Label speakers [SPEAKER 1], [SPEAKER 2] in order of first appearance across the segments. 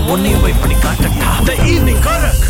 [SPEAKER 1] உன்னையும் போய் பண்ணி காட்டட்டா த ஈவினிங் கரக்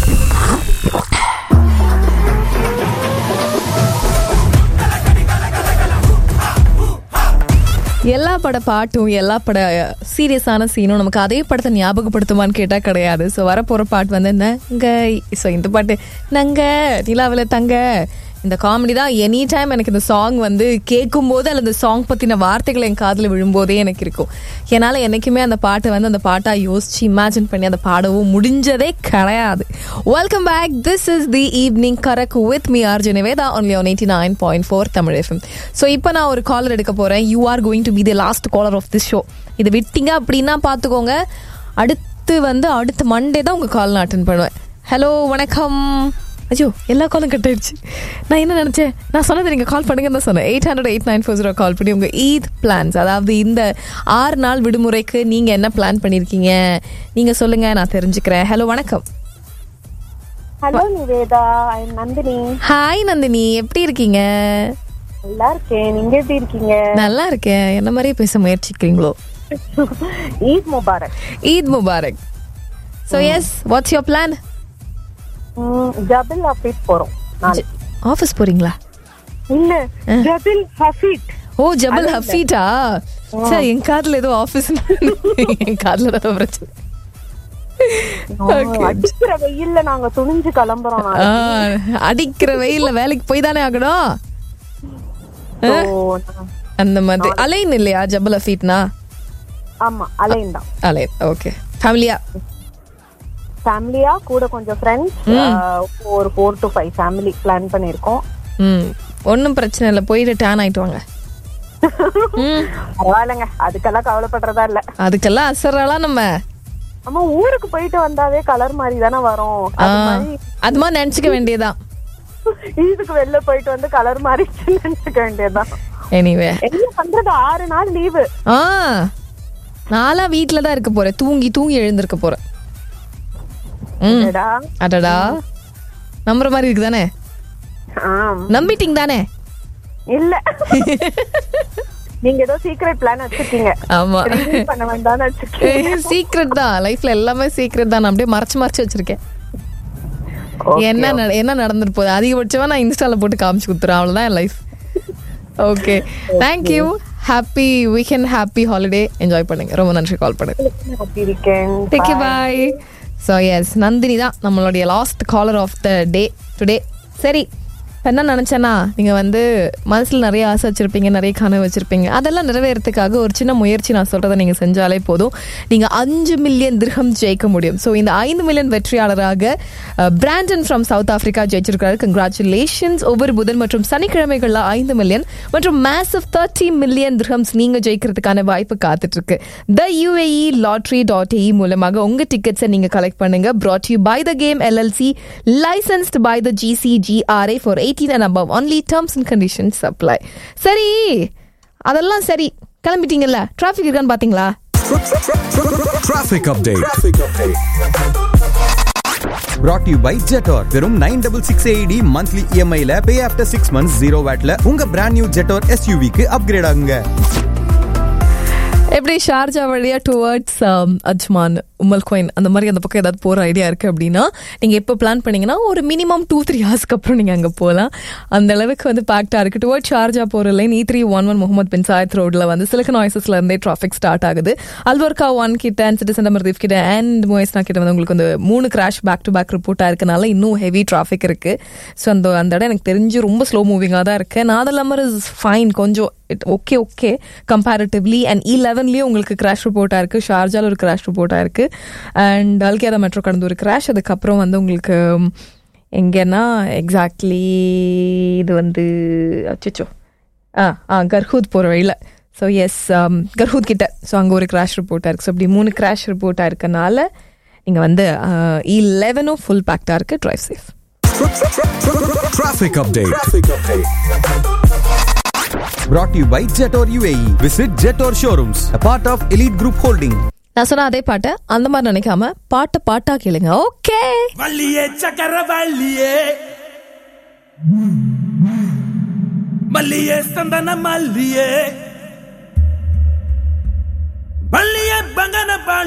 [SPEAKER 2] எல்லா பட பாட்டும் எல்லா பட சீரியஸான சீனும் நமக்கு அதே படத்தை ஞாபகப்படுத்துமான்னு கேட்டால் கிடையாது ஸோ வரப்போகிற பாட்டு வந்து நங்க ஸோ இந்த பாட்டு நங்க நிலாவில் தங்க இந்த காமெடி தான் எனி டைம் எனக்கு இந்த சாங் வந்து கேட்கும்போது அல்லது இந்த சாங் பற்றின வார்த்தைகள் என் காதில் விழும்போதே எனக்கு இருக்கும் என்னால் என்றைக்குமே அந்த பாட்டை வந்து அந்த பாட்டாக யோசிச்சு இமேஜின் பண்ணி அந்த பாடவும் முடிஞ்சதே கிடையாது welcome back this is the evening karak with me R Jenaveda only one eighty nine point four Tamil FM so இப்போ நான் ஒரு காலர் எடுக்க போகிறேன் you are going to be the last caller of this show இது விட்டீங்க அப்படின்னா பார்த்துக்கோங்க அடுத்து வந்து அடுத்த மண்டே தான் உங்கள் கால் நான் அட்டன் பண்ணுவேன் ஹலோ வணக்கம் ஐயோ எல்லா காலும் கட் ஆயிடுச்சு நான் என்ன நினச்சேன் நான் சொன்னது நீங்கள் கால் பண்ணுங்கன்னு தான் சொன்னேன் eight hundred eight nine four zero call பண்ணி உங்கள் ஈத் பிளான்ஸ் அதாவது இந்த ஆறு நாள் விடுமுறைக்கு நீங்கள் என்ன பிளான் பண்ணியிருக்கீங்க நீங்கள் சொல்லுங்கள் நான் தெரிஞ்சுக்கிறேன் ஹலோ வணக்கம்
[SPEAKER 3] hello Niveda I'm Nandini
[SPEAKER 2] hi Nandini எப்படி இருக்கீங்க
[SPEAKER 3] நல்லா இருக்கேன் நீங்க எப்படி இருக்கீங்க
[SPEAKER 2] நல்லா இருக்கேன் என்ன மாதிரியே பேச முயற்சிக்கிறீங்களோ
[SPEAKER 3] Eid Mubarak
[SPEAKER 2] Eid Mubarak so yes what's your plan
[SPEAKER 3] hmm, Jebel ஹஃபீட் போறோம் நாளைக்கு.
[SPEAKER 2] ஆஃபீஸ் போறீங்களா
[SPEAKER 3] இல்ல ஜபில் ஹஃபீட்
[SPEAKER 2] ஓ ஜபல் ஹஃபீட்டா சார் என் காதுல ஏதோ ஆஃபீஸ் என் காதுல ஏதோ பிரச்சனை Okay.
[SPEAKER 3] அடிக்கிற வெயில்ல நாங்க துணிஞ்சு கிளம்புறோம்
[SPEAKER 2] ஆ,
[SPEAKER 3] நாளைக்கு.
[SPEAKER 2] அடிக்கிற வெயில்ல வேலைக்கு போய் தானே ஆகணும்
[SPEAKER 3] So, நான்-
[SPEAKER 2] அந்த மாதிரி அலைன் இல்லையா ஜபல் ஹஃபீட்னா
[SPEAKER 3] ஆமா அலைன் தான்
[SPEAKER 2] அலைன் ஓகே ஃபேமிலியா
[SPEAKER 3] ஃபேமிலியா கூட கொஞ்சம் ஃப்ரெண்ட்ஸ் ஒரு four to five family plan பண்ணிருக்கோம்
[SPEAKER 2] ம் ஒன்றும் பிரச்சனை இல்லை போயிட்டு டேன் ஆயிட்டு வாங்க ம்
[SPEAKER 3] பரவாயில்லைங்க அதுக்கெல்லாம் கவலைப்படுறதா இல்ல
[SPEAKER 2] அதுக்கெல்லாம் அசராலாம் நம்ம
[SPEAKER 3] ஆமா ஊருக்கு போயிட்டு வந்தாவே கலர் மாதிரி தானே வரும்
[SPEAKER 2] ஆ,
[SPEAKER 3] அது மாதிரி
[SPEAKER 2] அது மாதிரி நினச்சிக்க வேண்டியதான்
[SPEAKER 3] இதுக்கு வெளில போயிட்டு வந்து கலர் மாறிடுச்சு நினைச்சுக்க வேண்டியதுதான்
[SPEAKER 2] எனிவே
[SPEAKER 3] என்ன பண்றது ஆறு நாள் லீவு
[SPEAKER 2] ஆ நான்லாம் வீட்டில் தான் இருக்க போறேன் தூங்கி தூங்கி எழுந்திருக்க போறேன் ம் அடடா நம்புற மாதிரி இருக்கு தானே நம்பிட்டீங்க தானே
[SPEAKER 3] இல்ல நீங்க ஏதோ சீக்ரெட் பிளான் வச்சிருக்கீங்க
[SPEAKER 2] ஆமா
[SPEAKER 3] Reveal பண்ண வேண்டாம்னு வச்சிருக்கீங்க
[SPEAKER 2] சீக்ரெட் தான் லைஃப்ல எல்லாமே சீக்ரெட் தான் நான் அப்படியே மறைச்சு மறைச்சு வச்சிருக்கேன் என்ன நட- என்ன நடந்துட்டு போகுது அதிகபட்சமா நான் இன்ஸ்டால போட்டு காமிச்சு கொடுத்துறேன் அவ்வளவுதான் என் life okay thank you happy weekend happy holiday enjoy பண்ணுங்க ரொம்ப நன்றி கால் பண்ணுங்க
[SPEAKER 3] அப்படி இருக்கேன்
[SPEAKER 2] take bye so yes Nandini தான் நம்மளுடைய last caller of the day today சரி இப்ப என்ன நினச்சேன்னா நீங்கள் வந்து மனசில் நிறைய ஆசை வச்சுருப்பீங்க நிறைய கனவு வச்சுருப்பீங்க அதெல்லாம் நிறைவேறதுக்காக ஒரு சின்ன முயற்சி நான் சொல்கிறத நீங்கள் செஞ்சாலே போதும் நீங்கள் அஞ்சு மில்லியன் திரகம் ஜெயிக்க முடியும் ஸோ இந்த ஐந்து மில்லியன் வெற்றியாளராக பிராண்டன் ஃப்ரம் சவுத் ஆஃப்ரிக்கா ஜெயிச்சிருக்காரு கங்க்ராச்சுலேஷன்ஸ் ஒவ்வொரு புதன் மற்றும் சனிக்கிழமைகளில் ஐந்து மில்லியன் மற்றும் மேசிவ் தேர்ட்டி மில்லியன் திரஹம்ஸ் நீங்கள் ஜெயிக்கிறதுக்கான வாய்ப்பு காத்துட்ருக்கு the UAE lottery dot AE மூலமாக உங்கள் டிக்கெட்ஸை நீங்கள் கலெக்ட் பண்ணுங்க brought you by the game LLC licensed by the GCGRA for eighteen and above only terms and conditions apply சரி அதெல்லாம் சரி கிளம்பிட்டீங்கல்ல டிராஃபிக் இருக்கான்னு பார்த்தீங்களா
[SPEAKER 4] Traffic update. Brought to you by Jetor. வெறும் nine double six AED monthly இஎம்ஐல pay after six months zero வேட்ல உங்க brand new Jetour எஸ்யூவிக்கு அப்கிரேட் ஆகுங்க
[SPEAKER 2] எப்படி ஷார்ஜா வழியா டுவர்ட்ஸ் அஜ்மான் உமல் கோயின் அந்த மாதிரி அந்த பக்கம் ஏதாவது போகிற ஐடியா இருக்குது அப்படின்னா நீங்கள் எப்போ பிளான் பண்ணீங்கன்னா ஒரு மினிமம் டூ த்ரீ ஹவர்ஸ்க்கு அப்புறம் நீங்கள் அங்கே போகலாம் அந்த அளவுக்கு வந்து பேக்டாக இருக்குது டுவர்ட் ஷார்ஜா போகிற line E three one one Mohammed bin Zayed ரோடில் வந்து சிலக்கு நாய்ஸஸ்ல இருந்தே டிராஃபிக் ஸ்டார்ட் ஆகுது அல்வர்கா ஒன் கிட்ட அண்ட் சிட்டிசன் மர்தீப் கிட்ட அண்ட் மோயஸ்னா கிட்ட வந்து உங்களுக்கு வந்து மூணு கிராஷ் பேக் டு பேக் ரிப்போர்ட்டாக இருக்கனால இன்னும் ஹெவி டிராஃபிக் இருக்குது ஸோ அந்த அந்த இடம் எனக்கு தெரிஞ்சு ரொம்ப ஸ்லோ மூவிங்காக தான் இருக்குது நாதலமர் இஸ் ஃபைன் கொஞ்சம் it okay okay comparatively and E லெவன்லேயும் உங்களுக்கு கிராஷ் ரிப்போர்ட்டாக இருக்குது ஷார்ஜால ஒரு கிராஷ் ரிப்போர்ட்டாக இருக்குது அண்ட் அல்கியாதா மெட்ரோ கடந்து ஒரு கிராஷ் அதுக்கப்புறம் வந்து உங்களுக்கு எங்கன்னா எக்ஸாக்ட்லி இது வந்து அச்சோ ஆ ஆ கர்ஹூத் போகிற வழியில் ஸோ எஸ் கர்ஹூத் கிட்ட ஸோ அங்கே ஒரு கிராஷ் ரிப்போர்ட்டாக இருக்குது ஸோ அப்படி மூணு கிராஷ் ரிப்போர்ட்டாக இருக்கனால நீங்கள் வந்து இ லெவனும் ஃபுல் பேக்டாக இருக்குது drive safe
[SPEAKER 4] Traffic update. Brought to you by Jetor UAE. Visit Jetor showrooms, a part of Elite Group Holding.
[SPEAKER 2] நான் சொன்ன அதே பாட்டை அந்த மாதிரி நினைக்காம பாட்டை பாட்டா கேளுங்க ஓகே
[SPEAKER 1] வள்ளியே சக்கர வள்ளியே மல்லியே சந்தன மல்லியே வள்ளியே பங்கன